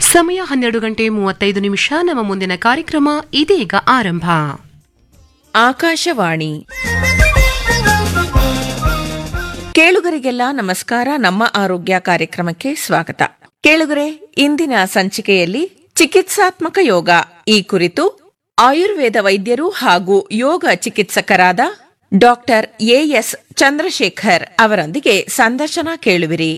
ಸಮಯ ಹನ್ನೆರಡು ಗಂಟೆ ಮೂವತ್ತೈದು ನಿಮಿಷ ನಮ್ಮ ಮುಂದಿನ ಕಾರ್ಯಕ್ರಮ ಇದೀಗ ಆರಂಭ ಆಕಾಶವಾಣಿ ಕೇಳುಗರಿಗೆಲ್ಲ ನಮಸ್ಕಾರ ನಮ್ಮ ಆರೋಗ್ಯ ಕಾರ್ಯಕ್ರಮಕ್ಕೆ ಸ್ವಾಗತ ಕೇಳುಗರೆ ಇಂದಿನ ಸಂಚಿಕೆಯಲ್ಲಿ ಚಿಕಿತ್ಸಾತ್ಮಕ ಯೋಗ ಈ ಕುರಿತು ಆಯುರ್ವೇದ ವೈದ್ಯರು ಹಾಗೂ ಯೋಗ ಚಿಕಿತ್ಸಕರಾದ ಡಾಕ್ಟರ್ ಎಎಸ್ ಚಂದ್ರಶೇಖರ್ ಅವರೊಂದಿಗೆ ಸಂದರ್ಶನ ಕೇಳುವಿರಿ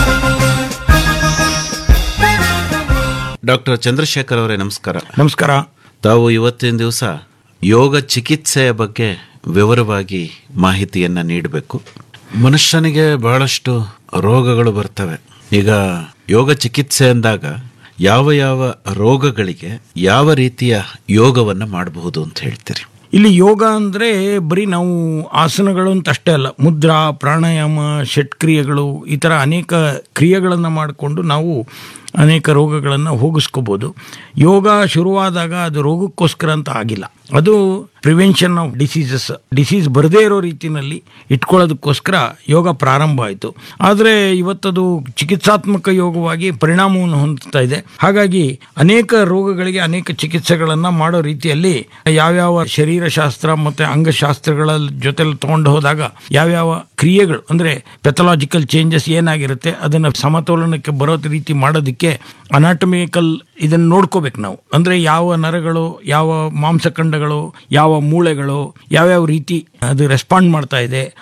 ಡಾಕ್ಟರ್ ಚಂದ್ರಶೇಖರ್ ಅವರೇ ನಮಸ್ಕಾರ ನಮಸ್ಕಾರ ತಾವು ಇವತ್ತಿನ ದಿವಸ ಯೋಗ ಚಿಕಿತ್ಸೆಯ ಬಗ್ಗೆ ವಿವರವಾಗಿ ಮಾಹಿತಿಯನ್ನ ನೀಡಬೇಕು ಮನುಷ್ಯನಿಗೆ ಬಹಳಷ್ಟು ರೋಗಗಳು ಬರ್ತವೆ ಈಗ ಯೋಗ ಚಿಕಿತ್ಸೆ ಅಂದಾಗ ಯಾವ ಯಾವ ರೋಗಗಳಿಗೆ ಯಾವ ರೀತಿಯ ಯೋಗವನ್ನ ಮಾಡಬಹುದು ಅಂತ ಹೇಳ್ತೀರಿ ಇಲ್ಲಿ ಯೋಗ ಅಂದ್ರೆ ಬರೀ ನಾವು ಆಸನಗಳು ಅಂತ ಅಷ್ಟೇ ಅಲ್ಲ ಮುದ್ರಾ ಪ್ರಾಣಾಯಾಮ ಷಟ್ಕ್ರಿಯೆಗಳು ಈ ಥರ ಅನೇಕ ಕ್ರಿಯೆಗಳನ್ನು ಮಾಡಿಕೊಂಡು ನಾವು ಅನೇಕ ರೋಗಗಳನ್ನು ಹೋಗಿಸ್ಕೋಬೋದು ಯೋಗ ಶುರುವಾದಾಗ ಅದು ರೋಗಕ್ಕೋಸ್ಕರ ಅಂತ ಆಗಿಲ್ಲ ಅದು ಪ್ರಿವೆನ್ಷನ್ ಆಫ್ ಡಿಸೀಸಸ್ ಡಿಸೀಸ್ ಬರದೇ ಇರೋ ರೀತಿಯಲ್ಲಿ ಇಟ್ಕೊಳ್ಳೋದಕ್ಕೋಸ್ಕರ ಯೋಗ ಪ್ರಾರಂಭ ಆಯಿತು ಆದರೆ ಇವತ್ತದು ಚಿಕಿತ್ಸಾತ್ಮಕ ಯೋಗವಾಗಿ ಪರಿಣಾಮವನ್ನು ಹೊಂದುತ್ತಾ ಇದೆ ಹಾಗಾಗಿ ಅನೇಕ ರೋಗಗಳಿಗೆ ಅನೇಕ ಚಿಕಿತ್ಸೆಗಳನ್ನು ಮಾಡೋ ರೀತಿಯಲ್ಲಿ ಯಾವ್ಯಾವ ಶರೀರಶಾಸ್ತ್ರ ಮತ್ತು ಅಂಗಶಾಸ್ತ್ರಗಳ ಜೊತೆಲಿ ತಗೊಂಡು ಹೋದಾಗ ಯಾವ್ಯಾವ ಕ್ರಿಯೆಗಳು ಅಂದರೆ ಪೆಥಲಾಜಿಕಲ್ ಚೇಂಜಸ್ ಏನಾಗಿರುತ್ತೆ ಅದನ್ನು ಸಮತೋಲನಕ್ಕೆ ಬರೋ ರೀತಿ ಮಾಡೋದಕ್ಕೆ ಅನಾಟಮಿಕಲ್ ಇದನ್ನು ನೋಡ್ಕೋಬೇಕು ನಾವು ಅಂದರೆ ಯಾವ ನರಗಳು ಯಾವ ಮಾಂಸಖಂಡಗಳು ಯಾವ ಮೂಳೆಗಳು ಯಾವ್ಯಾವ ರೀತಿ ಅದು ರೆಸ್ಪಾಂಡ್ ಮಾಡ್ತಾ ಇದೆ